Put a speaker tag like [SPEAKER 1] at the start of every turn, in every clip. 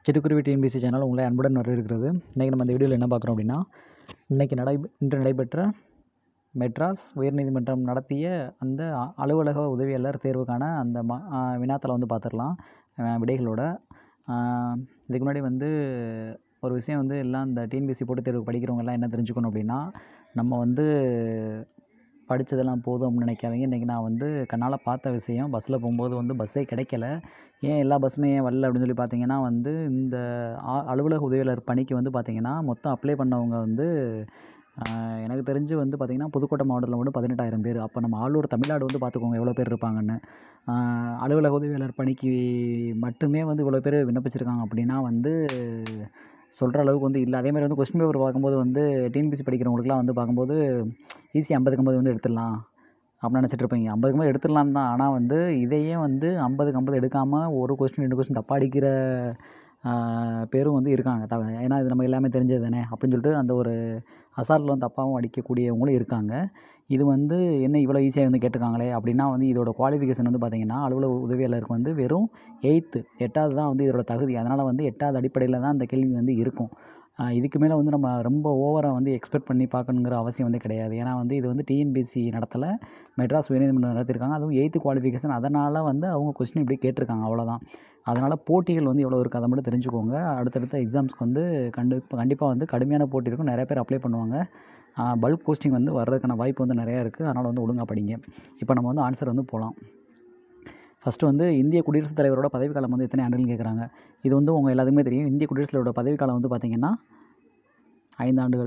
[SPEAKER 1] சிட்டுக்குருவி TNPSC channel உங்களை அன்புடன் வரவேற்கிறது இன்றைக்கி நம்ம இந்த வீடியோவில் என்ன பார்க்குறோம் அப்படின்னா இன்றைக்கி நடை இன்று நடைபெற்ற மெட்ராஸ் உயர்நீதிமன்றம் நடத்திய அந்த அ- அலுவலக உதவியாளர் தேர்வுக்கான அந்த ம வினாத்தாளை வந்து பார்த்துடலாம் அஹ் விடைகளோட அஹ் இதுக்கு முன்னாடி வந்து ஒரு விஷயம் வந்து எல்லாம் இந்த டிஎன்பிஎஸ்சி போட்டுத் தேர்வு படிக்கிறவங்க எல்லாம் என்ன தெரிஞ்சுக்கணும் அப்படின்னா நம்ம வந்து படித்ததெல்லாம் போதும் அப்படின்னு நினைக்காதீங்க இன்றைக்கி நான் வந்து கண்ணால் பார்த்த விஷயம் பஸ்ஸில் போகும்போது வந்து பஸ்ஸே கிடைக்கல ஏன் எல்லா பஸ்ஸுமே ஏன் வரல அப்படின்னு சொல்லி பார்த்தீங்கன்னா வந்து இந்த அ- அலுவலக உதவியாளர் பணிக்கு வந்து பார்த்தீங்கன்னா மொத்தம் அப்ளை பண்ணவங்க வந்து ஆஹ், எனக்கு தெரிஞ்சு வந்து பார்த்திங்கன்னா புதுக்கோட்டை மாவட்டத்தில் மட்டும் பதினெட்டாயிரம் பேர் அப்போ நம்ம ஆளூர் தமிழ்நாடு வந்து பார்த்துக்கோங்க எவ்வளோ பேர் இருப்பாங்கன்னு ஆஹ், அலுவலக உதவியாளர் பணிக்கு மட்டுமே வந்து இவ்வளோ பேர் விண்ணப்பிச்சிருக்காங்க அப்படின்னா வந்து சொல்கிற அளவுக்கு வந்து இல்லை அதே மாதிரி வந்து கொஸ்டின் பேப்பர் பார்க்கும்போது வந்து டிஎன்பிசி படிக்கிறவங்களுக்குலாம் வந்து பார்க்கும்போது ஈஸி ஐம்பதுக்கு ஐம்பது வந்து எடுத்துடலாம் அப்படின்னு நினச்சிட்டு இருப்பீங்க ஐம்பதுக்கு ஐம்பது எடுத்துடலாம் தான் ஆனால் வந்து இதையே வந்து ஐம்பதுக்கு ஐம்பது எடுக்காமல் ஒரு கொஸ்டின் ரெண்டு கொஸ்டின் தப்பாக அடிக்கிற ஆஹ், பேரும் வந்து இருக்காங்க த ஏன்னா இது நம்ம எல்லாமே தெரிஞ்சது தானே அப்படின்னு சொல்லிட்டு அந்த ஒரு அசால்ட்டில் வந்து தப்பாகவும் அடிக்கக்கூடியவங்களும் இருக்காங்க இது வந்து என்ன இவ்வளோ ஈஸியாக வந்து கேட்டிருக்காங்களே அப்படின்னா வந்து இதோட குவாலிஃபிகேஷன் வந்து பார்த்திங்கன்னா அலுவலக உதவியாளருக்கு வந்து வெறும் எயித்து எட்டாவது தான் வந்து இதோட தகுதி அதனால் வந்து எட்டாவது அடிப்படையில் தான் அந்த கேள்வி வந்து இருக்கும் ஆஹ் இதுக்கு மேலே வந்து நம்ம ரொம்ப ஓவராக வந்து எக்ஸ்பெக்ட் பண்ணி பார்க்கணுங்கிற அவசியம் வந்து கிடையாது ஏன்னா வந்து இது வந்து டிஎன்பிஎஸ்சி நடத்தலை மெட்ராஸ் உயர்நீதிமன்றம் நடத்திருக்காங்க அதுவும் எயித்து குவாலிஃபிகேஷன் அதனால் வந்து அவங்க கொஸ்டின் இப்படி கேட்டிருக்காங்க அவ்வளோதான் அதனால் போட்டிகள் வந்து எவ்வளோ இருக்குது அதை மட்டும் தெரிஞ்சுக்கோங்க அடுத்தடுத்த எக்ஸாம்ஸ்க்கு வந்து கண்டிப்பாக கண்டிப்பாக வந்து கடுமையான போட்டி இருக்கும் நிறைய பேர் அப்ளை பண்ணுவாங்க பல்க் போஸ்டிங் வந்து வர்றதுக்கான வாய்ப்பு வந்து நிறையா இருக்குது அதனால் வந்து ஒழுங்காக படிங்க இப்போ நம்ம வந்து ஆன்சர் வந்து போகலாம் ஃபஸ்ட்டு வந்து இந்திய குடியரசுத் தலைவரோட பதவிக்காலம் வந்து எத்தனை ஆண்டுன்னு கேட்குறாங்க இது வந்து உங்கள் எல்லாத்துக்குமே தெரியும் இந்திய குடியரசுத் தலைவரோட பதவிக்காலம் வந்து பார்த்திங்கன்னா ஐந்து ஆண்டுகள்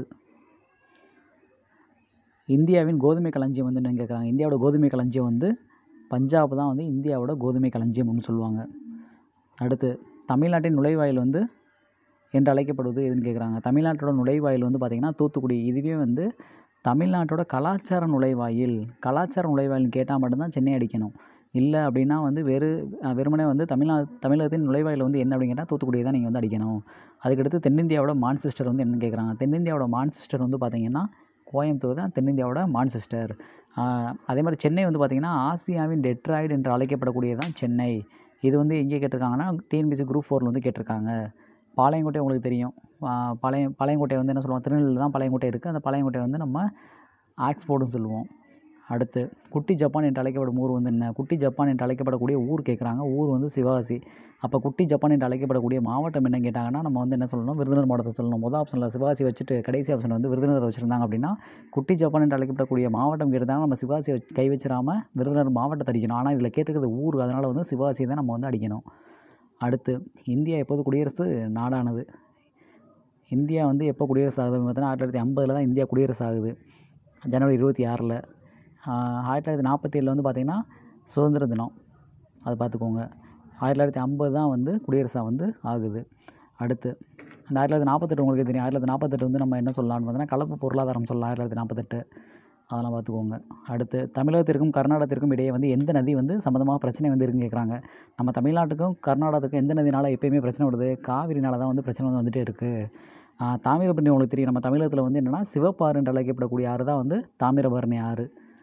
[SPEAKER 1] இந்தியாவின் கோதுமை களஞ்சியம் வந்து என்னன்னு கேட்குறாங்க இந்தியாவோட கோதுமை களஞ்சியம் வந்து பஞ்சாப் தான் வந்து இந்தியாவோட கோதுமை களஞ்சியம் அப்படின்னு சொல்லுவாங்க அடுத்து தமிழ்நாட்டின் நுழைவாயில் வந்து என்று அழைக்கப்படுவது எதுன்னு கேட்குறாங்க தமிழ்நாட்டோட நுழைவாயில் வந்து பார்த்திங்கன்னா தூத்துக்குடி இதுவே வந்து தமிழ்நாட்டோட கலாச்சார நுழைவாயில் கலாச்சார நுழைவாயில்னு கேட்டால் மட்டும்தான் சென்னை அடிக்கணும் இல்லை அப்படின்னா வந்து வெறு அஹ் வெறுமனே வந்து தமிழ்நா தமிழகத்தின் நுழைவாயில் வந்து என்ன அப்படின்னு கேட்டால் தூத்துக்குடி தான் நீங்கள் வந்து அடிக்கணும் அதுக்கடுத்து தென்னிந்தியாவோட மான்செஸ்டர் வந்து என்னன்னு கேட்குறாங்க தென்னிந்தியாவோட மான்செஸ்டர் வந்து பார்த்திங்கன்னா கோயம்புத்தூர் தான் தென்னிந்தியாவோட மான்செஸ்டர் ஆஹ் அதே மாதிரி சென்னை வந்து பார்த்திங்கன்னா ஆசியாவின் டெட்ராய்டு என்று அழைக்கப்படக்கூடியது தான் சென்னை இது வந்து எங்கே கேட்டிருக்காங்கன்னா டிஎன்பிசி குரூப் ஃபோரில் வந்து கேட்டிருக்காங்க பாளையங்கோட்டை உங்களுக்கு தெரியும் ஆஹ் பாளையம் பாளையங்கோட்டை வந்து என்ன சொல்லுவோம் திருநெல்வேலியில் தான் பாளையங்கோட்டை இருக்குது அந்த பாளையங்கோட்டை வந்து நம்ம ஆக்ஸ்போர்டுன்னு சொல்லுவோம் அடுத்து குட்டி ஜப்பான் என்று அழைக்கப்படும் ஊர் வந்து என்ன குட்டி ஜப்பான் என்று அழைக்கப்படக்கூடிய ஊர் கேட்குறாங்க ஊர் வந்து சிவகாசி அப்போ குட்டி ஜப்பான் என்று அழைக்கப்படக்கூடிய மாவட்டம் என்ன கேட்டாங்கன்னா நம்ம வந்து என்ன சொல்லணும் விருதுநகர் மாவட்டத்தை சொல்லணும் முதல் ஆப்ஷனில் சிவகாசி வச்சுட்டு கடைசி ஆப்ஷன் வந்து விருதுநகர் வச்சுருந்தாங்க அப்படின்னா குட்டி ஜப்பான் என்று அழைக்கப்படக்கூடிய மாவட்டம் கேட்டாங்க நம்ம சிவகாசி வச்சு- கை வச்சிடாமல் விருதுநகர் மாவட்டத்தை அடிக்கணும் ஆனால் இதில் கேட்டிருக்கிறது ஊர் அதனால் வந்து சிவகாசி தான் நம்ம வந்து அடிக்கணும் அடுத்து இந்தியா எப்போது குடியரசு நாடானது இந்தியா வந்து எப்போ குடியரசு ஆகுது அப்படின்னு பார்த்தீங்கன்னா ஆயிரத்தி தொள்ளாயிரத்தி ஐம்பதில் தான் இந்தியா குடியரசு ஆகுது ஜனவரி இருபத்தி ஆறில் ஆயிரத்தி தொள்ளாயிரத்தி நாற்பத்தி ஏழில் வந்து பார்த்திங்கன்னா சுதந்திர தினம் அதை பார்த்துக்கோங்க ஆயிரத்தி தொள்ளாயிரத்தி ஐம்பது தான் வந்து குடியரசாக வந்து ஆகுது அடுத்து அந்த ஆயிரத்தி தொள்ளாயிரத்தி நாற்பத்தெட்டு உங்களுக்கு தெரியும் ஆயிரத்தி தொள்ளாயிரத்தி நாற்பத்தெட்டு வந்து நம்ம என்ன சொல்லலாம்னு பார்த்தீங்கன்னா கலப்பு பொருளாதாரம் சொல்லலாம் ஆயிரத்தி தொள்ளாயிரத்தி நாற்பத்தெட்டு அதெல்லாம் பார்த்துக்கோங்க அடுத்து தமிழகத்திற்கும் கர்நாடகத்திற்கும் இடையே வந்து எந்த நதி வந்து சம்மந்தமாக பிரச்சனை வந்து இருக்குன்னு கேட்குறாங்க நம்ம தமிழ்நாட்டுக்கும் கர்நாடகத்துக்கும் எந்த நதினால எப்பயுமே பிரச்சனை வருது காவிரினால தான் வந்து பிரச்சனை வந்து வந்துட்டே இருக்குது தாமிரபரணி உங்களுக்கு தெரியும் நம்ம தமிழகத்தில் வந்து என்னென்னா சிவப்பாறு என்று அழைக்கப்படக்கூடிய ஆறு தான் வந்து தாமிரபரணி ஆறு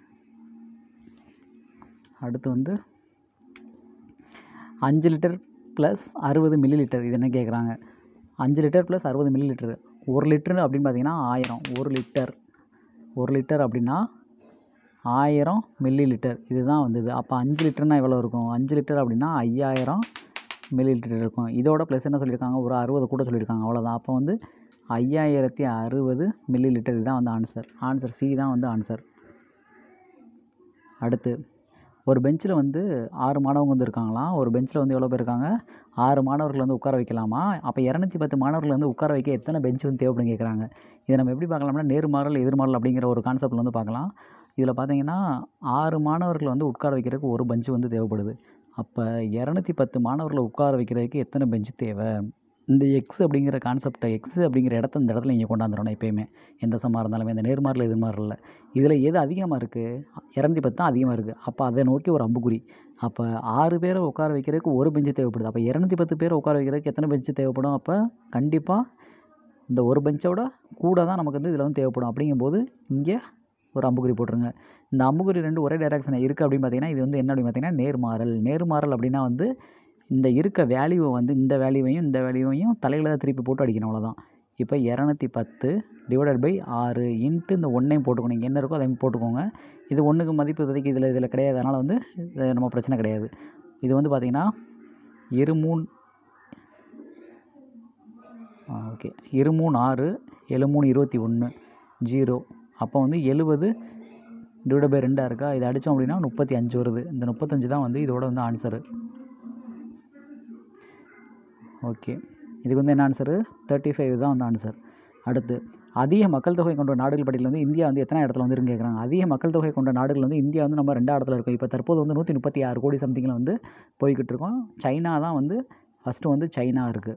[SPEAKER 1] அடுத்து வந்து அஞ்சு லிட்டர் ப்ளஸ் அறுபது மில்லி லிட்டர் இது என்ன கேட்குறாங்க அஞ்சு லிட்டர் ப்ளஸ் அறுபது மில்லி லிட்டர் ஒரு லிட்டர் அப்படின்னு பார்த்தீங்கன்னா ஆயிரம் ஒரு லிட்டர் ஒரு லிட்டர் அப்படின்னா ஆயிரம் மில்லி லிட்டர் இதுதான் வந்து இது அப்போ அஞ்சு லிட்டர்னால் எவ்வளோ இருக்கும் அஞ்சு லிட்டர் அப்படின்னா ஐயாயிரம் மில்லி லிட்டர் இருக்கும் இதோட ப்ளஸ் என்ன சொல்லியிருக்காங்க ஒரு அறுபது கூட சொல்லியிருக்காங்க அவ்வளோதான் அப்போ வந்து ஐயாயிரத்தி அறுபது மில்லி லிட்டர் இதுதான் வந்து ஆன்சர் ஆன்சர் சி தான் வந்து ஆன்சர் அடுத்து ஒரு பெஞ்சில் வந்து ஆறு மாணவங்க வந்து இருக்காங்களாம் ஒரு பெஞ்சில் வந்து எவ்வளோ பேர் இருக்காங்க ஆறு மாணவர்கள் வந்து உட்கார வைக்கலாமா அப்போ இரநூத்தி பத்து மாணவர்கள் வந்து உட்கார வைக்க எத்தனை பெஞ்ச் வந்து தேவைப்படும் கேட்குறாங்க இதை நம்ம எப்படி பார்க்கலாம்னா நேர்மாறல் எதிர்மாறல் அப்படிங்கிற ஒரு கான்செப்டில் வந்து பார்க்கலாம் இதில் பார்த்தீங்கன்னா ஆறு மாணவர்கள் வந்து உட்கார வைக்கிறதுக்கு ஒரு பெஞ்சு வந்து தேவைப்படுது அப்போ இரநூத்தி பத்து மாணவர்களை உட்கார வைக்கிறதுக்கு எத்தனை பெஞ்சு தேவை இந்த எக்ஸ் அப்படிங்கிற கான்செப்டை எக்ஸ் அப்படிங்கிற இடத்த இந்த இடத்துல இங்கே கொண்டாந்துடணும் எப்பயுமே எந்த சம்மாக இருந்தாலுமே இந்த நேர்மாறில் எதிர்மாறில் இதில் எது அதிகமாக இருக்குது இரநூத்தி பத்து தான் அதிகமாக இருக்குது அப்போ அதை நோக்கி ஒரு அம்புக்குறி அப்போ ஆறு பேரை உட்கார வைக்கிறதுக்கு ஒரு பெஞ்சு தேவைப்படுது அப்போ இரநூத்தி பத்து பேரை உட்கார வைக்கிறதுக்கு எத்தனை பெஞ்சு தேவைப்படும் அப்போ கண்டிப்பாக இந்த ஒரு பெஞ்சோட கூட தான் நமக்கு வந்து இதில் வந்து தேவைப்படும் அப்படிங்கும்போது இங்கே ஒரு அம்புக்குறி போட்டுருங்க இந்த அம்புக்குறி ரெண்டு ஒரே டைரக்ஷனில் இருக்குது அப்படின்னு பார்த்தீங்கன்னா இது வந்து என்ன அப்படின்னு பார்த்தீங்கன்னா நேர்மாறல் நேர்மாறல் அப்படின்னா வந்து இந்த இருக்க வேல்யூவை வந்து இந்த வேல்யூவையும் இந்த வேல்யூவையும் தலையில் திருப்பி போட்டு அடிக்கணும் அவ்வளோதான் இப்போ இரநூத்தி பத்து டிவைடட் பை ஆறு இன்ட்டு இந்த ஒன்றையும் போட்டுக்கணும் இங்கே என்ன இருக்கோ அதையும் போட்டுக்கோங்க இது ஒன்றுக்கு மதிப்பு இப்போதைக்கு இதில் இதில் கிடையாது அதனால் வந்து இது நம்ம பிரச்சனை கிடையாது இது வந்து பார்த்திங்கன்னா இருமூன் ஓகே இருமூணு ஆறு எழுமூணு இருபத்தி ஒன்று ஜீரோ அப்போ வந்து எழுபது டிவைட் பை ரெண்டாக இருக்கா இதை அடித்தோம் அப்படின்னா முப்பத்தி அஞ்சு வருது இந்த முப்பத்தஞ்சு தான் வந்து இதோட வந்து ஆன்சரு ஓகே இதுக்கு வந்து என்ன ஆன்சரு தேர்ட்டி ஃபைவ் தான் வந்து ஆன்சர் அடுத்து அதிக மக்கள் தொகை கொண்ட நாடுகள் பட்டியலில் வந்து இந்தியா வந்து எத்தனை இடத்துல வந்து இருக்குன்னு கேட்குறாங்க அதிக மக்கள் தொகை கொண்ட நாடுகள் வந்து இந்தியா வந்து நம்ம ரெண்டாவது இடத்துல இருக்கோம் இப்போ தற்போது வந்து நூற்றி முப்பத்தி ஆறு கோடி சம்திங்கில் வந்து போய்கிட்டு இருக்கோம் சைனா தான் வந்து ஃபஸ்ட்டு வந்து சைனா இருக்குது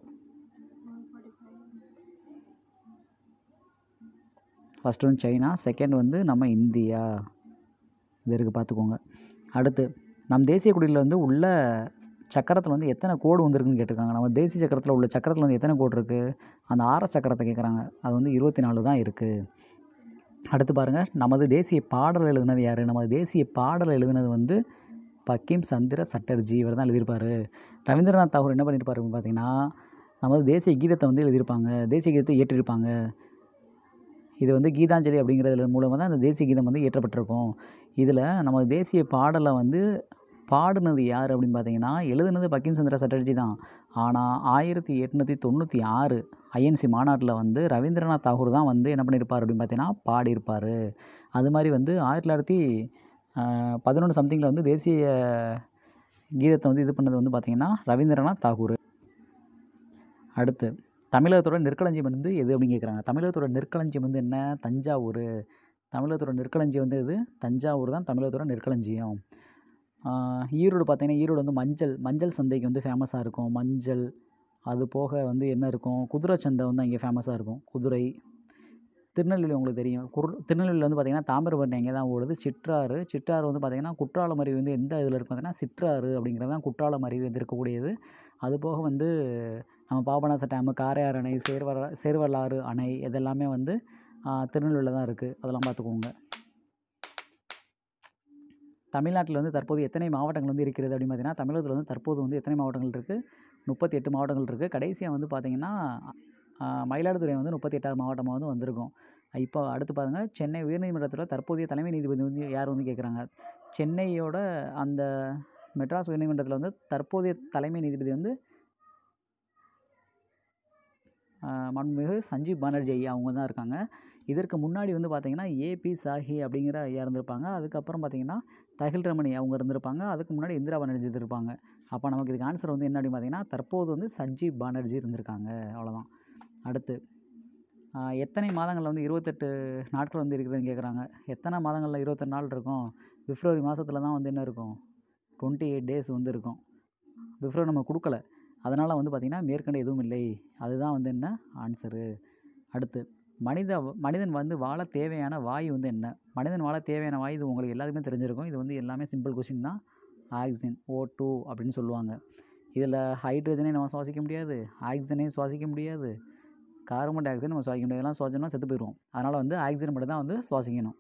[SPEAKER 1] ஃபஸ்ட்டு வந்து சைனா செகண்ட் வந்து நம்ம இந்தியா இது இருக்குது பார்த்துக்கோங்க அடுத்து நம் தேசிய கொடியில் வந்து உள்ள சக்கரத்தில் வந்து எத்தனை கோடு வந்திருக்குன்னு கேட்டிருக்காங்க நம்ம தேசிய சக்கரத்தில் உள்ள சக்கரத்தில் வந்து எத்தனை கோடு இருக்குது அந்த ஆர சக்கரத்தை கேட்குறாங்க அது வந்து இருபத்தி நாலு தான் இருக்குது அடுத்து பாருங்கள் நமது தேசிய பாடல் எழுதுனது யார் நமது தேசிய பாடல் எழுதுனது வந்து பக்கிம் சந்திர சட்டர்ஜி இவர் தான் எழுதியிருப்பார் ரவீந்திரநாத் தாகூர் என்ன பண்ணியிருப்பாருன்னு பார்த்தீங்கன்னா நமது தேசிய கீதத்தை வந்து எழுதியிருப்பாங்க தேசிய கீதத்தை இயற்றியிருப்பாங்க இது வந்து கீதாஞ்சலி அப்படிங்கிறதுல மூலமாக தான் இந்த தேசிய கீதம் வந்து இயற்றப்பட்டிருக்கும் இதில் நமது தேசிய பாடலை வந்து பாடுனது யார் அப்படின்னு பார்த்தீங்கன்னா எழுதுனது பக்கிம் சந்திர சட்டர்ஜி தான் ஆனால் ஆயிரத்தி எட்நூற்றி தொண்ணூற்றி ஆறு ஐஎன்சி மாநாட்டில் வந்து ரவீந்திரநாத் தாகூர் தான் வந்து என்ன பண்ணியிருப்பார் அப்படின்னு பார்த்தீங்கன்னா பாடியிருப்பார் அது மாதிரி வந்து ஆயிரத்தி தொள்ளாயிரத்தி பதினொன்று சம்திங்கில் வந்து தேசிய கீதத்தை வந்து இது பண்ணது வந்து பார்த்திங்கன்னா ரவீந்திரநாத் தாகூர் அடுத்து தமிழகத்தோட நெற்களஞ்சியம் வந்து எது அப்படின்னு கேட்குறாங்க தமிழகத்தோட நெற்களஞ்சியம் வந்து என்ன தஞ்சாவூர் தமிழகத்தோட நெற்களஞ்சியம் வந்து எது தஞ்சாவூர் தான் தமிழகத்தோட நெற்களஞ்சியம் ஈரோடு பார்த்தீங்கன்னா ஈரோடு வந்து மஞ்சள் மஞ்சள் சந்தைக்கு வந்து ஃபேமஸாக இருக்கும் மஞ்சள் அது போக வந்து என்ன இருக்கும் குதிரை சந்தை வந்து அங்கே ஃபேமஸாக இருக்கும் குதிரை திருநெல்வேலி உங்களுக்கு தெரியும் குர் திருநெல்வேலியில் வந்து பார்த்திங்கன்னா தாமிரபரணி எங்கே தான் ஓடுது சிற்றாறு சிற்றாறு வந்து பார்த்திங்கன்னா குற்றாலம் அருவி வந்து எந்த இதில் இருக்கும் பார்த்தீங்கன்னா சிற்றாறு அப்படிங்கிறது தான் குற்றாலம் அருவி வந்து இருக்கக்கூடியது அது போக வந்து நம்ம பாபநாச டேமு காரையார் அணை சேர்வர சேர்வலாறு அணை இதெல்லாமே வந்து திருநெல்வேலியில் தான் இருக்குது அதெல்லாம் பார்த்துக்கோங்க தமிழ்நாட்டில் வந்து தற்போது எத்தனை மாவட்டங்கள் வந்து இருக்கிறது அப்படின்னு பார்த்தீங்கன்னா தமிழகத்தில் வந்து தற்போது வந்து எத்தனை மாவட்டங்கள் இருக்குது முப்பத்தி எட்டு மாவட்டங்கள் இருக்குது கடைசியாக வந்து பார்த்திங்கன்னா மயிலாடுதுறை வந்து முப்பத்தி எட்டாவது மாவட்டமாக வந்து வந்திருக்கும் இப்போ அடுத்து பாருங்கள் சென்னை உயர்நீதிமன்றத்தில் தற்போதைய தலைமை நீதிபதி வந்து யார் வந்து கேட்குறாங்க சென்னையோட அந்த மெட்ராஸ் உயர்நீதிமன்றத்தில் வந்து தற்போதைய தலைமை நீதிபதி வந்து மண்மிகு சஞ்சீவ் பானர்ஜி ஐயா அவங்க தான் இருக்காங்க இதற்கு முன்னாடி வந்து பார்த்திங்கன்னா ஏபி சாஹி அப்படிங்கிற ஐயா இருந்திருப்பாங்க அதுக்கப்புறம் பார்த்திங்கன்னா தகில் ரமணி அவங்க இருந்திருப்பாங்க அதுக்கு முன்னாடி இந்திரா பானர்ஜி இருந்திருப்பாங்க அப்போ நமக்கு இதுக்கு ஆன்சர் வந்து என்ன அப்படின்னு பார்த்தீங்கன்னா தற்போது வந்து சஞ்சீவ் பானர்ஜி இருந்திருக்காங்க அவ்வளோதான் அடுத்து எத்தனை மாதங்களில் வந்து இருபத்தெட்டு நாட்கள் வந்து இருக்குதுன்னு கேட்குறாங்க எத்தனை மாதங்களில் இருபத்தெட்டு நாள் இருக்கும் பிப்ரவரி மாதத்தில் தான் வந்து என்ன இருக்கும் டுவெண்ட்டி எயிட் டேஸ் வந்து இருக்கும் பிப்ரவரி நம்ம கொடுக்கல அதனால் வந்து பார்த்திங்கன்னா மேற்கண்ட எதுவும் இல்லை அதுதான் வந்து என்ன ஆன்சரு அடுத்து மனித மனிதன் வந்து வாழ தேவையான வாயு வந்து என்ன மனிதன் வாழ தேவையான வாயு இது உங்களுக்கு எல்லாத்துக்குமே தெரிஞ்சிருக்கும் இது வந்து எல்லாமே சிம்பிள் கொஷின் தான் ஆக்சிஜன் ஓ டூ அப்படின்னு சொல்லுவாங்க இதில் ஹைட்ரஜனே நம்ம சுவாசிக்க முடியாது ஆக்சிஜனையும் சுவாசிக்க முடியாது கார்பன் டை ஆக்சைடு நம்ம சுவாசிக்க முடியாது இதெல்லாம் சுவாசிச்சோம்னா செத்து போயிடுவோம் அதனால் வந்து ஆக்சிஜன் மட்டும் தான் வந்து சுவாசிக்கணும்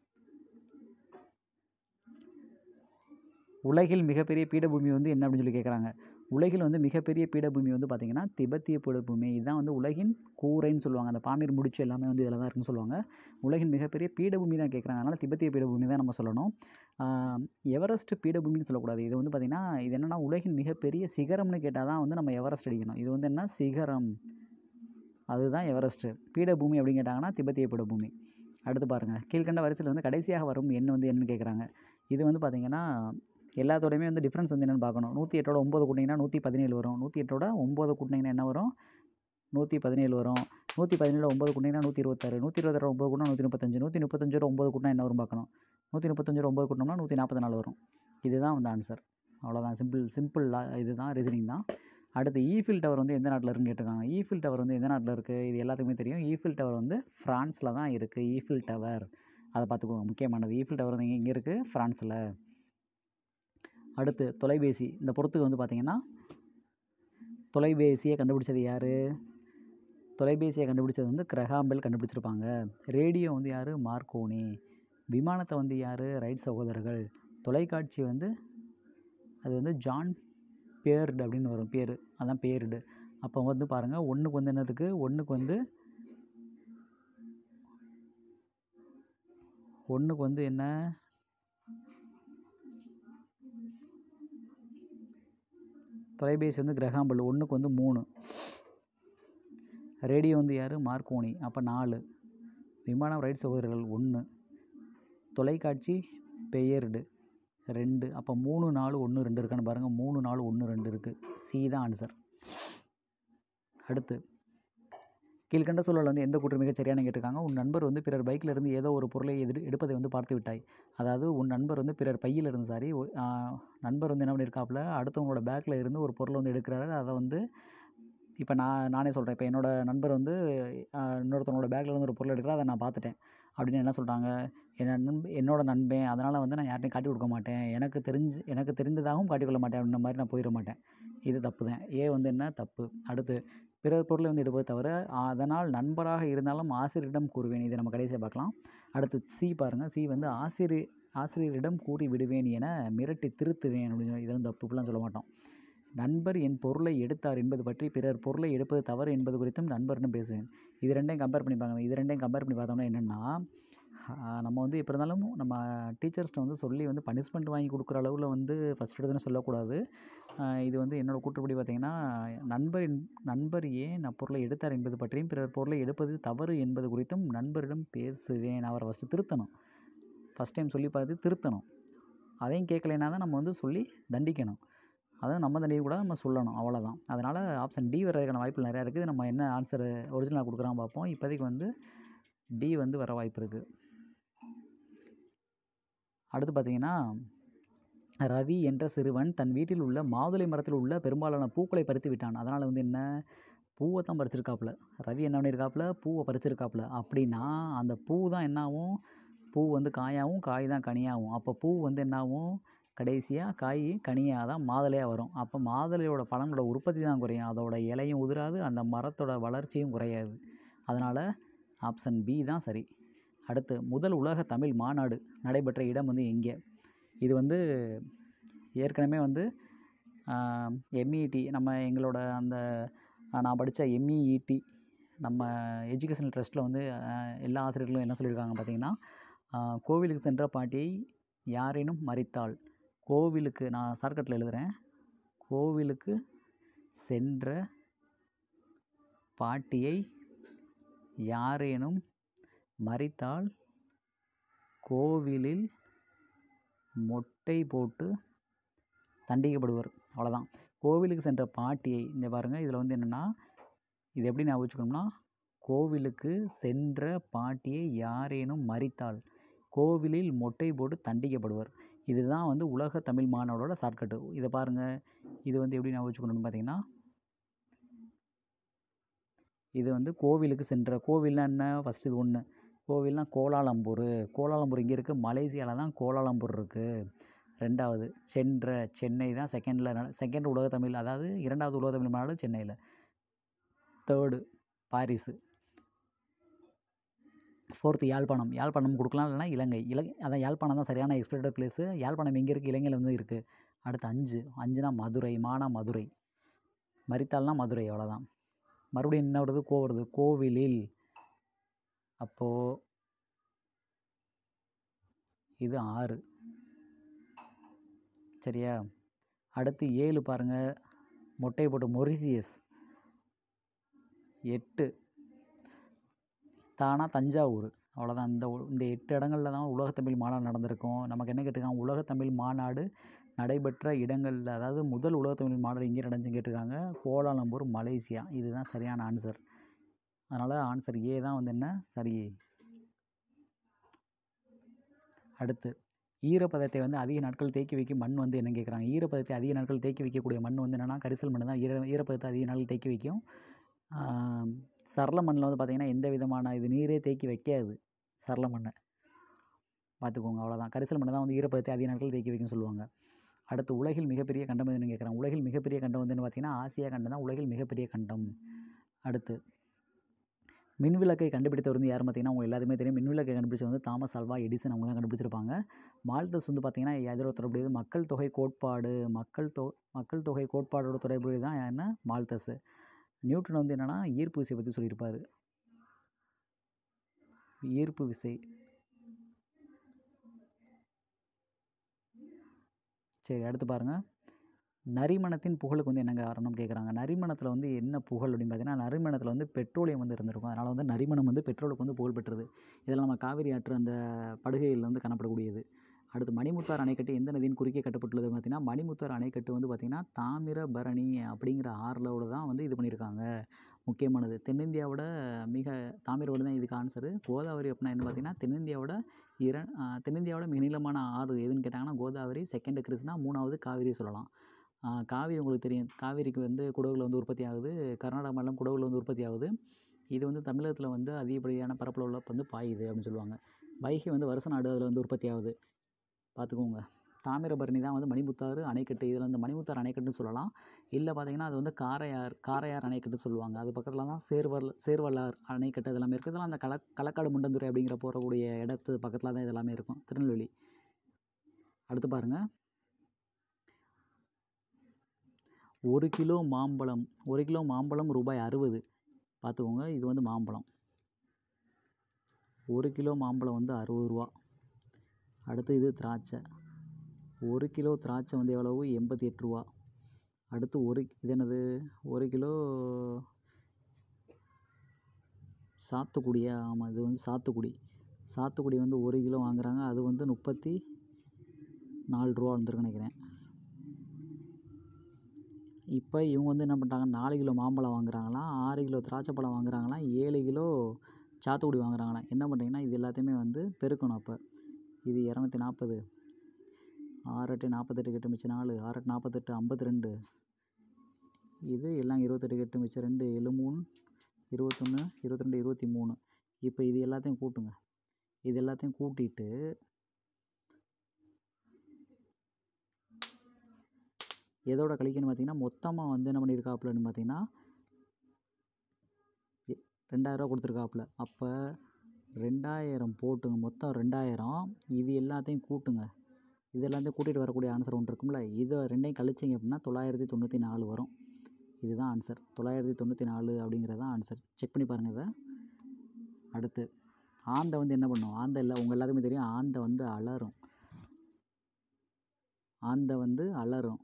[SPEAKER 1] உலகில் மிகப்பெரிய பீடபூமி வந்து என்ன அப்படின்னு சொல்லி கேட்குறாங்க உலகில் வந்து மிகப்பெரிய பீடபூமி வந்து பார்த்திங்கன்னா திபெத்திய பீடபூமி இதுதான் வந்து உலகின் கூரைன்னு சொல்லுவாங்க அந்த பாமீர் முடிச்சு எல்லாமே வந்து இதில் தான் இருக்குன்னு சொல்லுவாங்க உலகின் மிகப்பெரிய பீடபூமி தான் கேட்குறாங்க அதனால் திபெத்திய பீடபூமி தான் நம்ம சொல்லணும் எவரெஸ்ட் பீடபூமின்னு சொல்லக்கூடாது இது வந்து பார்த்திங்கன்னா இது என்னென்னா உலகின் மிகப்பெரிய சிகரம்னு கேட்டால் தான் வந்து நம்ம எவரெஸ்ட் அடிக்கணும் இது வந்து என்ன சிகரம் அதுதான் எவரெஸ்ட்டு பீடபூமி அப்படின்னு கேட்டாங்கன்னா திபெத்திய பீடபூமி அடுத்து பாருங்கள் கீழ்கண்ட வரிசையில் வந்து கடைசியாக வரும் எண் வந்து என்னன்னு கேட்குறாங்க இது வந்து பார்த்திங்கன்னா எல்லாத்தோடையுமே வந்து டிஃப்ரென்ஸ் வந்து என்னென்னு பார்க்கணும் நூற்றி எட்டோட ஒம்பது கூட்டிங்கன்னா நூற்றி பதினேழு வரும் நூற்றி எட்டோட ஒம்பது கூட்டிங்கன்னா என்ன வரும் நூற்றி பதினேழு வரும் நூற்றி பதினேழு ஒம்பது கூட்டிங்கன்னா நூற்றி இருபத்தாறு நூற்றி இருபத்தாறு ஒம்பது கூட்டினா நூற்றி முப்பத்தஞ்சு நூற்றி முப்பத்தஞ்சோட ஒம்பது கூட்டினா என்ன வரும் பார்க்கணும் நூற்றி முப்பத்தஞ்சோட ஒம்பது கூட்டினோம்னா நூற்றி நாற்பத்தி நாலு வரும் இதுதான் வந்து ஆன்சர் அவ்வளோதான் சிம்பிள் சிம்பிள் இதுதான் ரீசனிங் தான் அடுத்து ஈஃபில் டவர் வந்து எந்த நாட்டில் இருக்குன்னு கேட்டிருக்காங்க ஈஃபில் டவர் வந்து எந்த நாட்டில் இருக்குது இது எல்லாத்துக்குமே தெரியும் ஈஃபில் டவர் வந்து ஃப்ரான்ஸில் தான் இருக்குது ஈஃபில் டவர் அதை பார்த்துக்கோங்க முக்கியமானது ஈஃபில் டவர் வந்து எங்கே இருக்குது ஃப்ரான்ஸில் அடுத்து தொலைபேசி இந்த பொறுத்துக்கு வந்து பார்த்திங்கன்னா தொலைபேசியை கண்டுபிடிச்சது யார் தொலைபேசியை கண்டுபிடிச்சது வந்து கிரஹாம்பெல் கண்டுபிடிச்சிருப்பாங்க ரேடியோ வந்து யார் மார்க்கோனி விமானத்தை வந்து யார் ரைட் சகோதரர்கள் தொலைக்காட்சி வந்து அது வந்து ஜான் பேர்டு அப்படின்னு வரும் பேர் அதான் பேர்டு அப்போ வந்து பாருங்கள் ஒன்றுக்கு வந்து என்னதுக்கு ஒன்றுக்கு வந்து ஒன்றுக்கு வந்து என்ன தொலைபேசி வந்து கிரகாம்பல் ஒன்றுக்கு வந்து மூணு ரேடியோ வந்து யார் மார்க்கோனி அப்போ நாலு விமானம் ரைட் சகோதரர்கள் ஒன்று தொலைக்காட்சி பெயர்டு ரெண்டு அப்போ மூணு நாலு ஒன்று ரெண்டு இருக்கான்னு பாருங்கள் மூணு நாலு ஒன்று ரெண்டு இருக்குது சி தான் ஆன்சர் அடுத்து கீழ்கண்ட சூழல் வந்து எந்த கூற்று மிகச் சரியான கேட்டிருக்காங்க உன் நண்பர் வந்து பிறர் பைக்கில் இருந்து ஏதோ ஒரு பொருளை எதிர் எடுப்பதை வந்து பார்த்து விட்டாய் அதாவது உன் நண்பர் வந்து பிறர் பையில் இருந்து சாரி நண்பர் வந்து என்ன பண்ணியிருக்காப்புல அடுத்தவங்களோட பேக்கில் இருந்து ஒரு பொருளை வந்து எடுக்கிறாரு அதை வந்து இப்போ நான் நானே சொல்கிறேன் இப்போ என்னோட நண்பர் வந்து ஆஹ், இன்னொருத்தவங்களோட பேக்கில் இருந்து ஒரு பொருள் எடுக்கிறார் அதை நான் பார்த்துட்டேன் அப்படின்னு என்ன சொல்கிறாங்க என் நண்ப என்னோட நண்பன் அதனால் வந்து நான் யார்ட்டையும் காட்டி கொடுக்க மாட்டேன் எனக்கு தெரிஞ்சு எனக்கு தெரிந்ததாகவும் காட்டிக்கொள்ள மாட்டேன் அப்படின்ற மாதிரி நான் போயிட மாட்டேன் இது தப்பு தான் ஏ வந்து என்ன தப்பு அடுத்து பிறர் பொருளை வந்து எடுப்பது தவிர அதனால் நண்பராக இருந்தாலும் ஆசிரியரிடம் கூறுவேன் இதை நம்ம கடைசியாக பார்க்கலாம் அடுத்து சி பாருங்கள் சி வந்து ஆசிரியர் ஆசிரியரிடம் கூறி விடுவேன் என மிரட்டி திருத்துவேன் அப்படின்னு சொல்லி இதெல்லாம் தப்பு இப்படிலாம் சொல்ல மாட்டோம் நண்பர் என் பொருளை எடுத்தார் என்பது பற்றி பிறர் பொருளை எடுப்பது தவறு என்பது குறித்தும் நண்பரிடம் பேசுவேன் இது ரெண்டையும் கம்பேர் பண்ணி பார்க்கணும் இது ரெண்டையும் கம்பேர் பண்ணி பார்த்தோம்னா என்னென்னா நம்ம வந்து எப்படி இருந்தாலும் நம்ம டீச்சர்ஸ்கிட்ட வந்து சொல்லி வந்து பனிஷ்மெண்ட் வாங்கி கொடுக்குற அளவில் வந்து ஃபஸ்ட் எடுத்துன்னு சொல்லக்கூடாது ஆஹ் இது வந்து என்னோடய கூற்றுப்படி பார்த்தீங்கன்னா நண்பரின் நண்பர் ஏன் நான் பொருளை எடுத்தார் என்பது பற்றியும் பிறர் பொருளை எடுப்பது தவறு என்பது குறித்தும் நண்பரிடம் பேசுவேன் அவரை ஃபஸ்ட்டு திருத்தணும் ஃபஸ்ட் டைம் சொல்லி பார்த்து திருத்தணும் அதையும் கேட்கலைன்னா தான் நம்ம வந்து சொல்லி தண்டிக்கணும் அதுவும் நம்ம தண்டிக்கக்கூடாது நம்ம சொல்லணும் அவ்வளோதான் அதனால் ஆப்ஷன் டி வர்றதுக்கான வாய்ப்புகள் நிறையா இருக்குது நம்ம என்ன ஆன்சர் ஒரிஜினலாக கொடுக்குறான் பார்ப்போம் இப்போதைக்கு வந்து டி வந்து வர வாய்ப்பு இருக்குது அடுத்து பார்த்தீங்கன்னா ரவி என்ற சிறுவன் தன் வீட்டில் உள்ள மாதுளை மரத்தில் உள்ள பெரும்பாலான பூக்களை பறித்து விட்டான் அதனால் வந்து என்ன பூவை தான் பறிச்சிருக்காப்புல ரவி என்ன பண்ணியிருக்காப்புல பூவை பறிச்சிருக்காப்புல அப்படின்னா அந்த பூ தான் என்னாகும் பூ வந்து காயாகவும் காய் தான் கனியாகும் அப்போ பூ வந்து என்னாகும் கடைசியாக காய் கனியாக தான் மாதுளையாக வரும் அப்போ மாதுளையோட பழங்களோட உற்பத்தி தான் குறையும் அதோட இலையும் உதிராது அந்த மரத்தோட வளர்ச்சியும் குறையாது அதனால் ஆப்ஷன் பி தான் சரி அடுத்து முதல் உலக தமிழ் மாநாடு நடைபெற்ற இடம் வந்து எங்கே இது வந்து ஏற்கனவே வந்து எம்இடி நம்ம எங்களோட அந்த ஆஹ் நான் படித்த எம்இஇடி நம்ம எஜுகேஷனல் ட்ரஸ்ட்டில் வந்து ஆஹ் எல்லா ஆசிரியர்களும் என்ன சொல்லியிருக்காங்க பார்த்தீங்கன்னா ஆஹ் கோவிலுக்கு சென்ற பாட்டியை யாரேனும் மறித்தால் கோவிலுக்கு நான் ஷார்ட்கட்டில் எழுதுகிறேன் கோவிலுக்கு சென்ற பாட்டியை யாரேனும் மறித்தால் கோவிலில் மொட்டை போட்டு தண்டிக்கப்படுவர் அவ்வளோதான் கோவிலுக்கு சென்ற பாட்டியை இந்த பாருங்கள் இதில் வந்து என்னென்னா இது எப்படி ஞாபகம் வச்சுக்கணும்னா கோவிலுக்கு சென்ற பாட்டியை யாரேனும் மறித்தால் கோவிலில் மொட்டை போட்டு தண்டிக்கப்படுவர் இதுதான் வந்து உலக தமிழ் மாநாடோட ஷார்ட்கட்டு இதை பாருங்கள் இது வந்து எப்படி ஞாபகம் வச்சுக்கணும்னு பார்த்தீங்கன்னா இது வந்து கோவிலுக்கு சென்ற கோவில்னா என்ன ஃபஸ்ட்டு இது ஒன்று கோவில்னா கோலாலம்பூர் கோலாலம்பூர் இங்கே இருக்குது மலேசியாவில் தான் கோலாலம்பூர் இருக்குது ரெண்டாவது சென்ற சென்னை தான் செகண்டில் செகண்ட் உலக தமிழ் அதாவது இரண்டாவது உலக தமிழ் மாநாடு சென்னையில் third Paris fourth Yazhpanam Yazhpanam கொடுக்கலாம் இல்லைனா இலங்கை இலங்கை அதான் யாழ்ப்பாணம் தான் சரியான எக்ஸ்பெக்டட் பிளேஸு யாழ்ப்பாணம் எங்கே இருக்குது இலங்கையில் வந்து இருக்குது அடுத்து அஞ்சு அஞ்சுனா மதுரை மானா மதுரை மரித்தால்னா மதுரை அவ்வளோதான் மறுபடியும் என்ன வருது கோ வருது கோவிலில் அப்போது இது ஆறு சரியா அடுத்து ஏழு பாருங்கள் மொட்டை போட்டு மொரிசியஸ் எட்டு தானா தஞ்சாவூர் அவ்வளோதான் இந்த உ- இந்த எட்டு இடங்களில் தான் உலகத்தமிழ் மாநாடு நடந்திருக்கும் நமக்கு என்ன கேட்டிருக்காங்க உலகத்தமிழ் மாநாடு நடைபெற்ற இடங்களில் அதாவது முதல் உலகத்தமிழ் மாநாடு எங்கே நடந்துச்சுன்னு கேட்டிருக்காங்க கோலாலம்பூர் மலேசியா இதுதான் சரியான ஆன்சர் அதனால் ஆன்சர் ஏ தான் வந்து என்ன சரி அடுத்து ஈரப்பதத்தை வந்து அதிக நாட்கள் தேக்கி வைக்கும் மண் வந்து என்ன கேட்குறாங்க ஈரப்பதத்தை அதிக நாட்கள் தேக்கி வைக்கக்கூடிய மண் வந்து என்னென்னா கரிசல் மண் தான் ஈர ஈரப்பதத்தை அதிக நாட்கள் தேக்கி வைக்கும் ஆம், சரள மண்ணில் வந்து பார்த்திங்கன்னா எந்த விதமான இது நீரே தேக்கி வைக்காது சரள மண்ணை பார்த்துக்கோங்க அவ்வளோதான் கரிசல் மண்ணை தான் வந்து ஈரப்பதத்தை அதிக நாட்கள் தேக்கி வைக்கும்னு சொல்லுவாங்க அடுத்து உலகில் மிகப்பெரிய கண்டம் எதுன்னு கேட்குறாங்க உலகில் மிகப்பெரிய கண்டம் வந்துன்னு பார்த்தீங்கன்னா ஆசியா கண்டம் தான் உலகில் மிகப்பெரிய கண்டம் அடுத்து மின்விளக்கை கண்டுபிடித்தவர் வந்து யார் பார்த்தீங்கன்னா உங்க எல்லாத்துக்குமே தெரியும் மின்விளக்கை கண்டுபிடிச்சது வந்து தாமஸ் ஆல்வா எடிசன் அவங்க தான் கண்டுபிடிச்சிருப்பாங்க மால்தஸ் வந்து பார்த்தீங்கன்னா எதிரோட தொடர்புடையது மக்கள் தொகை கோட்பாடு மக்கள் தொ மக்கள் தொகை கோட்பாடோட தொடர்புடையது தான் என்ன மால்தஸ் நியூட்டன் வந்து என்னென்னா ஈர்ப்பு விசை பற்றி சொல்லியிருப்பார் ஈர்ப்பு விசை சரி அடுத்து பாருங்கள் நரிமணத்தின் புகழுக்கு வந்து என்ன காரணம் கேட்குறாங்க நரிமணத்தில் வந்து என்ன புகழ் அப்படின்னு பார்த்தீங்கன்னா நரிமணத்தில் வந்து பெட்ரோலியம் வந்து இருந்திருக்கும் அதனால் வந்து நரிமணம் வந்து பெட்ரோலுக்கு வந்து புகழ் பெற்றது இதெல்லாம் நம்ம காவிரி ஆற்று அந்த படுகையில் வந்து காணப்படக்கூடியது அடுத்து மணிமுத்தார் அணைக்கட்டு எந்த நதியின் குறுக்கே கட்டப்பட்டுள்ளது பார்த்தீங்கன்னா மணிமுத்தார் அணைக்கட்டு வந்து பார்த்திங்கன்னா தாமிரபரணி அப்படிங்கிற ஆறிலோட தான் வந்து இது பண்ணியிருக்காங்க முக்கியமானது தென்னிந்தியாவோட மிக தாமிரபரணி தான் இதுக்கு ஆன்சரு கோதாவரி அப்படின்னா என்ன பார்த்தீங்கன்னா தென்னிந்தியாவோட இர தென்னிந்தியாவோட மிக நீளமான ஆறு எதுன்னு கேட்டாங்கன்னா கோதாவரி செகண்ட் கிருஷ்ணா மூணாவது காவிரி சொல்லலாம் காவிரி உங்களுக்கு தெரியும் காவிரிக்கு வந்து குடகுல வந்து உற்பத்தி ஆகுது கர்நாடகா மாநிலம் குடகுல வந்து உற்பத்தி ஆகுது இது வந்து தமிழகத்தில் வந்து அதிகப்படியான பரப்பளவில் வந்து பாயுது அப்படின்னு சொல்லுவாங்க வைகை வந்து வருஷ நாடு அதில் வந்து உற்பத்தி ஆகுது பார்த்துக்கோங்க தாமிரபரணி தான் வந்து மணிமுத்தாறு அணைக்கட்டு இதில் வந்து மணிமுத்தாறு அணைக்கட்டுன்னு சொல்லலாம் இல்லை பார்த்தீங்கன்னா அது வந்து காரையார் காரையார் அணைக்கட்டு சொல்லுவாங்க அது பக்கத்தில் தான் சேர்வல் சேர்வல்லார் அணைக்கட்டு இதெல்லாமே இருக்குது இதெல்லாம் அந்த கள களக்காடு முண்டந்துறை அப்படிங்கிற போகக்கூடிய இடத்து பக்கத்தில் தான் இதெல்லாமே இருக்கும் திருநெல்வேலி அடுத்து பாருங்கள் ஒரு கிலோ மாம்பழம் ஒரு கிலோ மாம்பழம் ரூபாய் அறுபது பார்த்துக்கோங்க இது வந்து மாம்பழம் ஒரு கிலோ மாம்பழம் வந்து அறுபது ரூபா அடுத்து இது திராட்சை ஒரு கிலோ திராட்சை வந்து எவ்வளவு எண்பத்தி எட்டு ரூபா அடுத்து ஒரு இது என்னது ஒரு கிலோ சாத்துக்குடியா ஆமாம் இது வந்து சாத்துக்குடி சாத்துக்குடி வந்து ஒரு கிலோ வாங்குறாங்க அது வந்து முப்பத்தி நாலு ரூபா வந்துருக்கு நினைக்கிறேன் இப்போ இவங்க வந்து என்ன பண்ணுறாங்க நாலு கிலோ மாம்பழம் வாங்குறாங்களாம் ஆறு கிலோ திராட்சை பழம் வாங்குறாங்களாம் ஏழு கிலோ சாத்துக்குடி வாங்குறாங்களாம் என்ன பண்ணுறீங்கன்னா இது எல்லாத்தையுமே வந்து பெருக்கணும் அப்போ இது இரநூத்தி நாற்பது ஆறு எட்டு நாற்பத்தெட்டு கெட்டு மிச்சம் நாலு ஆறு எட்டு நாற்பத்தெட்டு ஐம்பத்தி ரெண்டு இது எல்லாம் இருபத்தெட்டு கெட்டு மிச்சம் ரெண்டு ஏழு மூணு இருபத்தொன்று இருபத்திரெண்டு இருபத்தி மூணு இப்போ இது எல்லாத்தையும் கூட்டுங்க இது எல்லாத்தையும் கூட்டிட்டு எதோட கழிக்கணும் பார்த்தீங்கன்னா மொத்தமாக வந்து என்ன பண்ணியிருக்காப்புலன்னு பார்த்தீங்கன்னா ரெண்டாயிரரூவா கொடுத்துருக்காப்புல அப்போ ரெண்டாயிரம் போட்டுங்க மொத்தம் ரெண்டாயிரம் இது எல்லாத்தையும் கூட்டுங்க இது எல்லாத்தையும் கூட்டிகிட்டு வரக்கூடிய ஆன்சர் ஒன்று இருக்கும்ல இதை ரெண்டையும் கழிச்சிங்க அப்படின்னா தொள்ளாயிரத்தி தொண்ணூற்றி நாலு வரும் இதுதான் ஆன்சர் தொள்ளாயிரத்தி தொண்ணூற்றி நாலு அப்படிங்கிறது தான் ஆன்சர் செக் பண்ணி பாருங்கள் இதை அடுத்து ஆந்தை வந்து என்ன பண்ணும் ஆந்தை இல்லை உங்கள் எல்லாத்துக்குமே தெரியும் ஆந்தை வந்து அலறும் ஆந்தை வந்து அலறும்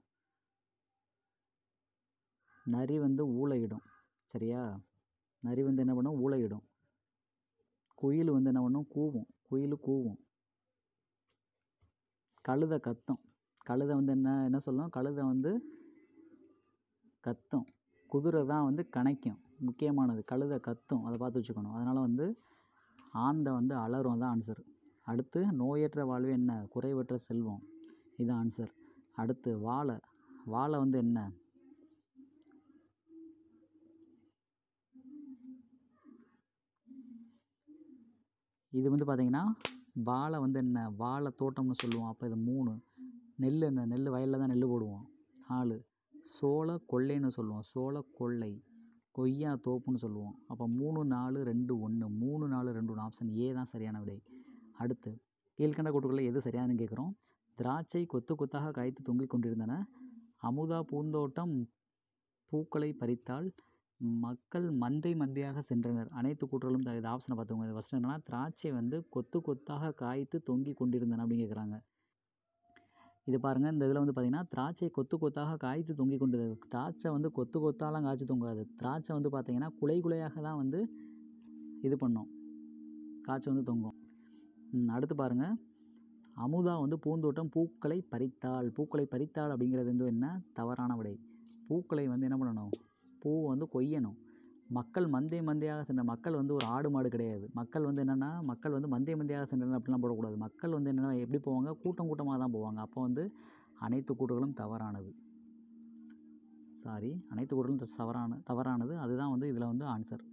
[SPEAKER 1] நரி வந்து ஊளையிடும் சரியா நரி வந்து என்ன பண்ணும் ஊளையிடும் குயில் வந்து என்ன பண்ணும் கூவும் குயில் கூவும் கழுதை கத்தும் கழுதை வந்து என்ன என்ன சொல்லும் கழுதை வந்து கத்தும் குதிரை தான் வந்து கனைக்கும் முக்கியமானது கழுதை கத்தும் அதை பார்த்து வச்சுக்கணும் அதனால் வந்து ஆந்தை வந்து அலறும் தான் ஆன்சர் அடுத்து நோயற்ற வாழ்வு என்ன குறைவற்ற செல்வம் இது ஆன்சர் அடுத்து வாழை வாழை வந்து என்ன இது வந்து பார்த்திங்கன்னா வாழை வந்து என்ன வாழை தோட்டம்னு சொல்லுவோம் அப்போ இது மூணு நெல் என்ன நெல் வயலில் தான் நெல் போடுவோம் நாலு சோள கொள்ளைன்னு சொல்லுவோம் சோள கொள்ளை கொய்யா தோப்புன்னு சொல்லுவோம் அப்போ மூணு நாலு ரெண்டு ஒன்று மூணு நாலு ரெண்டு ஒன்று ஆப்ஷன் ஏ தான் சரியான விடை அடுத்து கீழ்கண்ட கூட்டுகளில் எது சரியானு கேட்குறோம் திராட்சை கொத்து கொத்தாக காய்த்து தொங்கிக் கொண்டிருந்தன அமுதா பூந்தோட்டம் பூக்களை பறித்தால் மக்கள் மந்தை மந்தையாக சென்றனர் அனைத்து கூற்றுகளும் இது ஆப்ஷனை பார்த்துக்கோங்க இது ஃபஸ்ட்டு என்னன்னா திராட்சை வந்து கொத்து கொத்தாக காய்த்து தொங்கி கொண்டிருந்தன அப்படின்னு கேட்குறாங்க இது பாருங்கள் இந்த இதில் வந்து பார்த்திங்கன்னா திராட்சை கொத்து கொத்தாக காய்த்து தொங்கி கொண்டது திராட்சை வந்து கொத்து கொத்தாலாம் காய்ச்சி தொங்காது திராட்சை வந்து பார்த்திங்கன்னா குலை குலையாக தான் வந்து இது பண்ணும் காய்ச்சி வந்து தொங்கும் ம், அடுத்து பாருங்கள் அமுதா வந்து பூந்தோட்டம் பூக்களை பறித்தாள் பூக்களை பறித்தாள் அப்படிங்கிறது வந்து என்ன தவறான விடை பூக்களை வந்து என்ன பண்ணணும் பூ வந்து கொய்யணும் மக்கள் மந்தை மந்தையாக சென்ற மக்கள் வந்து ஒரு ஆடு மாடு கிடையாது மக்கள் வந்து என்னென்னா மக்கள் வந்து மந்தை மந்தையாக சென்றனர் அப்படிலாம் போடக்கூடாது மக்கள் வந்து என்னென்னா எப்படி போவாங்க கூட்டம் கூட்டமாக தான் போவாங்க அப்போ வந்து அனைத்து கூற்றுகளும் தவறானது சாரி அனைத்து கூற்றுகளும் த- தவறான தவறானது அதுதான் வந்து இதில் வந்து ஆன்சர்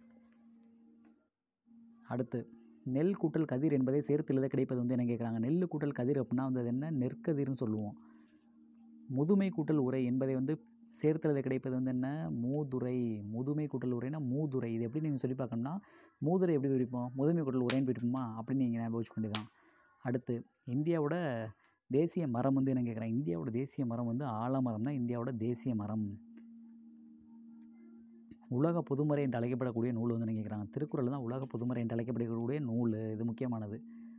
[SPEAKER 1] அடுத்து நெல் கூட்டல் கதிர் என்பதை சேர்த்து எழுத கிடைப்பது வந்து என்ன கேட்குறாங்க நெல் கூட்டல் கதிர் அப்படின்னா வந்து அது என்ன நெற்கதிர்னு சொல்லுவோம் முதுமை கூட்டல் உரை என்பதை வந்து சேர்த்தலில் கிடைப்பது வந்து என்ன மூதுரை முதுமை கூட்டல் உரைனா மூதுரை இது எப்படி நீங்கள் சொல்லி பார்க்கணும்னா மூதுரை எப்படி பிரிப்போம் முதுமை கூட்டல் உரைன்னு பிரிப்போமா அப்படின்னு நீங்கள் ஞாபகம் வச்சுக்க வேண்டியதான் அடுத்து இந்தியாவோட தேசிய மரம் வந்து என்ன கேட்குறேன் இந்தியாவோட தேசிய மரம் வந்து ஆலமரம் தான் இந்தியாவோட தேசிய மரம் உலக பொதுமறை என்று அழைக்கப்படக்கூடிய நூல் வந்து என்ன கேட்குறாங்க திருக்குறள் தான் உலக பொதுமறை என்று அழைக்கப்படக்கூடிய நூல் இது முக்கியமானது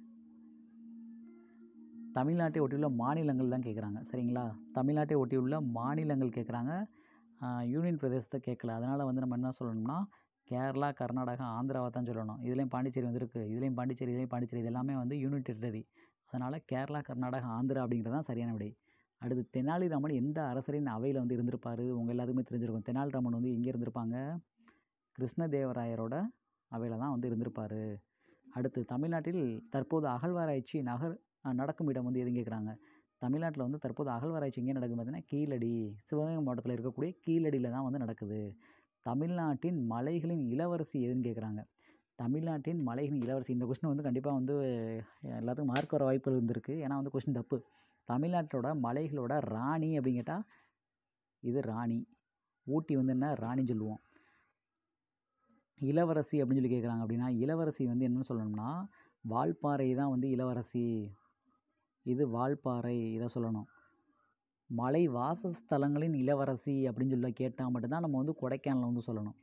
[SPEAKER 1] தமிழ்நாட்டை ஒட்டியுள்ள மாநிலங்கள் தான் கேட்குறாங்க சரிங்களா தமிழ்நாட்டை ஒட்டியுள்ள மாநிலங்கள் கேட்குறாங்க யூனியன் பிரதேசத்தை கேட்கல அதனால் வந்து நம்ம என்ன சொல்லணும்னா கேரளா கர்நாடகா ஆந்திராவை தான் சொல்லணும் இதுலேயும் பாண்டிச்சேரி வந்துருக்கு இதுலேயும் பாண்டிச்சேரி இதுலேயும் பாண்டிச்சேரி இது எல்லாமே வந்து யூனியன் டெரிட்டரி அதனால் கேரளா கர்நாடகா ஆந்திரா அப்படிங்கிறது தான் சரியான விடை அடுத்து தெனாலிராமன் எந்த அரசரின் அவையில் வந்து இருந்திருப்பார் உங்கள் எல்லாத்துக்குமே தெரிஞ்சிருக்கும் தெனாலிராமன் வந்து எங்கே இருந்திருப்பாங்க கிருஷ்ணதேவராயரோட அவையில் தான் வந்து இருந்திருப்பார் அடுத்து தமிழ்நாட்டில் தற்போது அகழ்வாராய்ச்சி நகர் அஹ், நடக்கும் இடம் வந்து எதுன்னு கேட்குறாங்க தமிழ்நாட்டில் வந்து தற்போது அகழ்வாராய்ச்சி எங்கே நடக்கும் பார்த்தீங்கன்னா கீழடி சிவகங்கை மாவட்டத்தில் இருக்கக்கூடிய கீழடியில் தான் வந்து நடக்குது தமிழ்நாட்டின் மலைகளின் இளவரசி எதுன்னு கேட்குறாங்க தமிழ்நாட்டின் மலைகளின் இளவரசி இந்த கொஸ்டின் வந்து கண்டிப்பாக வந்து எல்லாத்துக்கும் மார்க் வர வாய்ப்பு இருந்திருக்கு ஏன்னா வந்து கொஸ்டின் தப்பு தமிழ்நாட்டோட மலைகளோட ராணி அப்படின்னு கேட்டால் இது ராணி ஊட்டி வந்து என்ன ராணின்னு சொல்லுவோம் இளவரசி அப்படின்னு சொல்லி கேட்குறாங்க அப்படின்னா இளவரசி வந்து என்னன்னு சொல்லணும்னா வால்பாறை தான் வந்து இளவரசி இது வால்பாறை இதை சொல்லணும் மலை வாசஸ்தலங்களின் இளவரசி அப்படின்னு சொல்லி கேட்டால் மட்டும்தான் நம்ம வந்து கொடைக்கானலை வந்து சொல்லணும்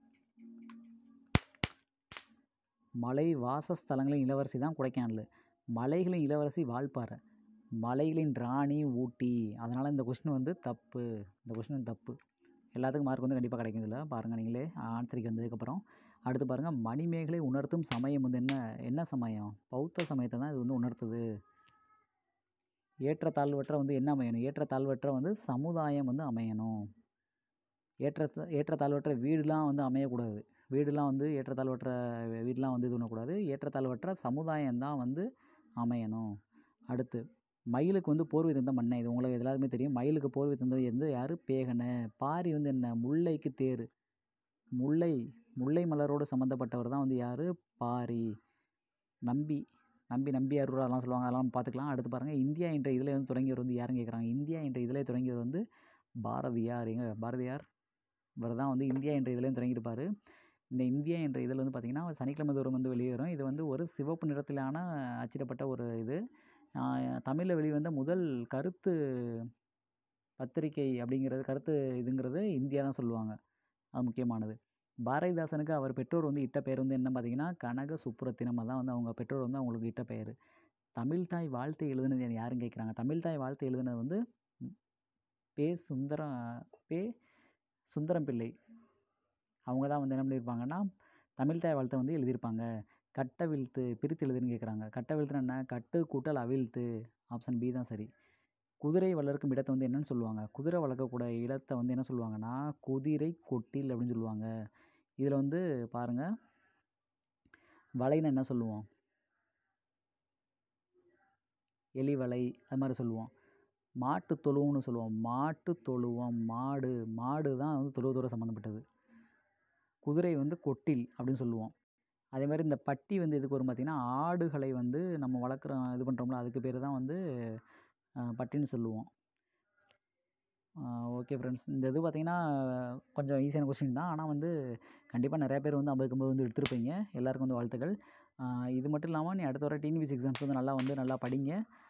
[SPEAKER 1] மலை வாசஸ்தலங்களின் இளவரசி தான் கொடைக்கானல் மலைகளின் இளவரசி வால்பாறை மலைகளின் ராணி ஊட்டி அதனால் இந்த கொஸ்டின் வந்து தப்பு இந்த கொஸ்டின் தப்பு எல்லாத்துக்கும் மார்க் வந்து கண்டிப்பாக கிடைக்கும் இதில் பாருங்கள் நீங்களே ஆன்சருக்கு வந்ததுக்கப்புறம் அடுத்து பாருங்கள் மணிமேகலை உணர்த்தும் சமயம் வந்து என்ன என்ன சமயம் பௌத்த சமயத்தை தான் இது வந்து உணர்த்துது ஏற்றத்தாழ்வற்ற வந்து என்ன அமையணும் ஏற்றத்தாழ்வற்ற வந்து சமுதாயம் வந்து அமையணும் ஏற்ற ஏற்றத்தாழ்வற்ற வீடுலாம் வந்து அமையக்கூடாது வீடுலாம் வந்து ஏற்றத்தாழ்வற்ற வீடுலாம் வந்து இது பண்ணக்கூடாது ஏற்றத்தாழ்வற்ற சமுதாயம் தான் வந்து அமையணும் அடுத்து மயிலுக்கு வந்து போர்வை தந்த மண்ணை இது உங்களுக்கு எல்லாருக்குமே தெரியும் மயிலுக்கு போர்வை தந்தது வந்து யார் பேகனை பாரி வந்து என்ன முல்லைக்கு தேர் முல்லை முல்லை மலரோடு சம்மந்தப்பட்டவர் தான் வந்து யார் பாரி நம்பி நம்பி நம்பியாரூர் அதெல்லாம் சொல்லுவாங்க அதெல்லாம் பார்த்துக்கலாம் அடுத்து பாருங்கள் இந்தியா என்ற இதில் வந்து தொடங்கியவர் வந்து யாருன்னு கேட்குறாங்க இந்தியா என்ற இதில் தொடங்கியவர் வந்து பாரதியார் எங்க பாரதியார் இவர் தான் வந்து இந்தியா என்ற இதுலேயும் தொடங்கியிருப்பார் இந்த இந்தியா என்ற இதில் வந்து பார்த்திங்கன்னா சனிக்கிழமை தோறும் வந்து வெளியேறும் இது வந்து ஒரு சிவப்பு நிறத்திலான அச்சிடப்பட்ட ஒரு இது தமிழில் வெளிவந்த முதல் கருத்து பத்திரிகை அப்படிங்கிறது கருத்து இதுங்கிறது இந்தியா தான் சொல்லுவாங்க அது முக்கியமானது பாரதிதாசனுக்கு அவர் பெற்றோர் வந்து இட்ட பெயர் வந்து என்ன பார்த்தீங்கன்னா கனக சுப்புரத்தினம் அதான் வந்து அவங்க பெற்றோர் வந்து அவங்களுக்கு இட்ட பெயர் தமிழ்தாய் வாழ்த்து எழுதுனது யாருன்னு கேட்குறாங்க தமிழ்தாய் வாழ்த்து எழுதுனது வந்து பே சுந்தரம் பே சுந்தரம் பிள்ளை அவங்க தான் வந்து என்ன பண்ணியிருப்பாங்கன்னா தமிழ்தாய் வாழ்த்தை வந்து எழுதியிருப்பாங்க கட்டவிழ்த்து பிரித்து எழுதுன்னு கேட்குறாங்க கட்டவிழ்த்துனா என்ன கட்டு கூட்டல் அவிழ்த்து ஆப்ஷன் பி தான் சரி குதிரை வளர்க்கும் இடத்தை வந்து என்னன்னு சொல்லுவாங்க குதிரை வளர்க்கக்கூடிய இடத்தை வந்து என்ன சொல்லுவாங்கன்னா குதிரை கொட்டில் அப்படின்னு சொல்லுவாங்க இதில் வந்து பாருங்கள் வலைன்னு என்ன சொல்லுவோம் எலி வலை அது மாதிரி சொல்லுவோம் மாட்டு தொழுவம்னு சொல்லுவோம் மாட்டு தொழுவம் மாடு மாடு தான் வந்து தொழுவத்தோட சம்மந்தப்பட்டது குதிரை வந்து கொட்டில் அப்படின்னு சொல்லுவோம் அதே மாதிரி இந்த பட்டி வந்து எதுக்கு வரும் பார்த்திங்கன்னா ஆடுகளை வந்து நம்ம வளர்க்குறோம் இது பண்ணுறோம்ல அதுக்கு பேர் தான் வந்து பட்டின்னு சொல்லுவோம் ஓகே ஃப்ரெண்ட்ஸ் இந்த இது பார்த்திங்கன்னா கொஞ்சம் ஈஸியான கொஸ்டின் தான் ஆனால் வந்து கண்டிப்பாக நிறையா பேர் வந்து ஐம்பதுக்கு ஐம்பது வந்து எடுத்திருப்பீங்க எல்லாருக்கும் வந்து வாழ்த்துக்கள் இது மட்டும் இல்லாமல் நீ அடுத்த வர டிஎன்பிசி எக்ஸாம்ஸ் வந்து நல்லா வந்து நல்லா படிங்க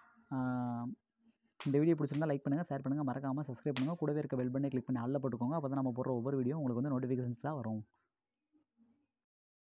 [SPEAKER 1] இந்த வீடியோ பிடிச்சிருந்தா லைக் பண்ணுங்கள் ஷேர் பண்ணுங்கள் மறக்காமல் சப்ஸ்கிரைப் பண்ணுங்கள் கூடவே இருக்க பெல் பண்ணி கிளிக் பண்ணி ஆளில் போட்டுக்கோங்க அப்போ தான் நம்ம போடுற ஒவ்வொரு வீடியோ உங்களுக்கு வந்து நோட்டிஃபிகேஷன்ஸ் தான் வரும்